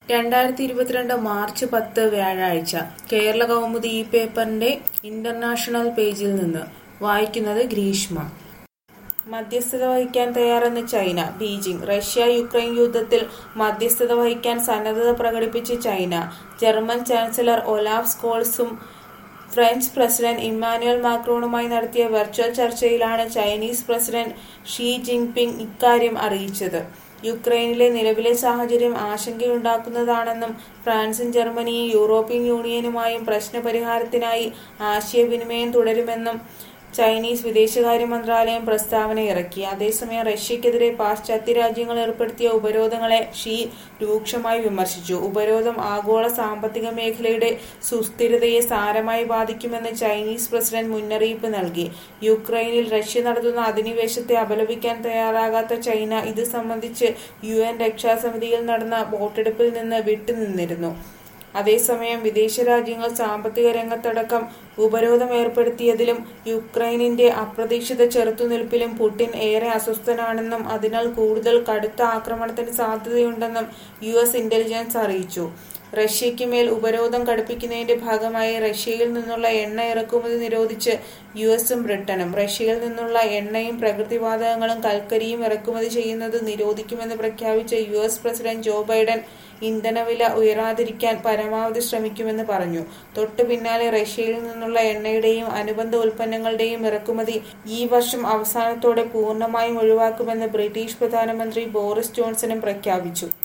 രണ്ടായിരത്തി ഇരുപത്തിരണ്ട് മാർച്ച് പത്ത് വ്യാഴാഴ്ച കേരള കൗമുദി ഈ പേപ്പറിന്റെ ഇന്റർനാഷണൽ പേജിൽ നിന്ന് വായിക്കുന്നത് ഗ്രീഷ്മ മധ്യസ്ഥത വഹിക്കാൻ തയ്യാറെന്ന് ചൈന ബീജിംഗ് റഷ്യ യുക്രൈൻ യുദ്ധത്തിൽ മധ്യസ്ഥത വഹിക്കാൻ സന്നദ്ധത പ്രകടിപ്പിച്ച് ചൈന ജർമ്മൻ ചാൻസലർ ഒലാഫ് സ്കോൾസും ഫ്രഞ്ച് പ്രസിഡന്റ് ഇമ്മാനുവൽ മാക്രോണുമായി നടത്തിയ വെർച്വൽ ചർച്ചയിലാണ് ചൈനീസ് പ്രസിഡന്റ് ഷീ ജിൻപിങ് ഇക്കാര്യം അറിയിച്ചത് യുക്രൈനിലെ നിലവിലെ സാഹചര്യം ആശങ്കയുണ്ടാക്കുന്നതാണെന്നും ഫ്രാൻസും ജർമ്മനിയും യൂറോപ്യൻ യൂണിയനുമായും പ്രശ്നപരിഹാരത്തിനായി ആശയവിനിമയം തുടരുമെന്നും ചൈനീസ് വിദേശകാര്യ മന്ത്രാലയം പ്രസ്താവന ഇറക്കി അതേസമയം റഷ്യക്കെതിരെ പാശ്ചാത്യ രാജ്യങ്ങൾ ഏർപ്പെടുത്തിയ ഉപരോധങ്ങളെ ഷീ രൂക്ഷമായി വിമർശിച്ചു ഉപരോധം ആഗോള സാമ്പത്തിക മേഖലയുടെ സുസ്ഥിരതയെ സാരമായി ബാധിക്കുമെന്ന് ചൈനീസ് പ്രസിഡന്റ് മുന്നറിയിപ്പ് നൽകി യുക്രൈനിൽ റഷ്യ നടത്തുന്ന അധിനിവേശത്തെ അപലപിക്കാൻ തയ്യാറാകാത്ത ചൈന ഇത് സംബന്ധിച്ച് യു എൻ രക്ഷാസമിതിയിൽ നടന്ന വോട്ടെടുപ്പിൽ നിന്ന് വിട്ടുനിന്നിരുന്നു അതേസമയം വിദേശ രാജ്യങ്ങൾ സാമ്പത്തിക രംഗത്തടക്കം ഉപരോധം ഏർപ്പെടുത്തിയതിലും യുക്രൈനിന്റെ അപ്രതീക്ഷിത ചെറുത്തുനിൽപ്പിലും പുടിൻ ഏറെ അസ്വസ്ഥനാണെന്നും അതിനാൽ കൂടുതൽ കടുത്ത ആക്രമണത്തിന് സാധ്യതയുണ്ടെന്നും യു എസ് ഇന്റലിജൻസ് അറിയിച്ചു റഷ്യയ്ക്ക് മേൽ ഉപരോധം കടുപ്പിക്കുന്നതിന്റെ ഭാഗമായി റഷ്യയിൽ നിന്നുള്ള എണ്ണ ഇറക്കുമതി നിരോധിച്ച് യു എസും ബ്രിട്ടനും റഷ്യയിൽ നിന്നുള്ള എണ്ണയും പ്രകൃതിവാതകങ്ങളും കൽക്കരിയും ഇറക്കുമതി ചെയ്യുന്നത് നിരോധിക്കുമെന്ന് പ്രഖ്യാപിച്ച U S president Joe Biden ഇന്ധനവില ഉയരാതിരിക്കാൻ പരമാവധി ശ്രമിക്കുമെന്ന് പറഞ്ഞു തൊട്ടു പിന്നാലെ റഷ്യയിൽ നിന്നുള്ള എണ്ണയുടെയും അനുബന്ധ ഉൽപ്പന്നങ്ങളുടെയും ഇറക്കുമതി ഈ വർഷം അവസാനത്തോടെ പൂർണ്ണമായും ഒഴിവാക്കുമെന്ന് ബ്രിട്ടീഷ് പ്രധാനമന്ത്രി ബോറിസ് ജോൺസണും പ്രഖ്യാപിച്ചു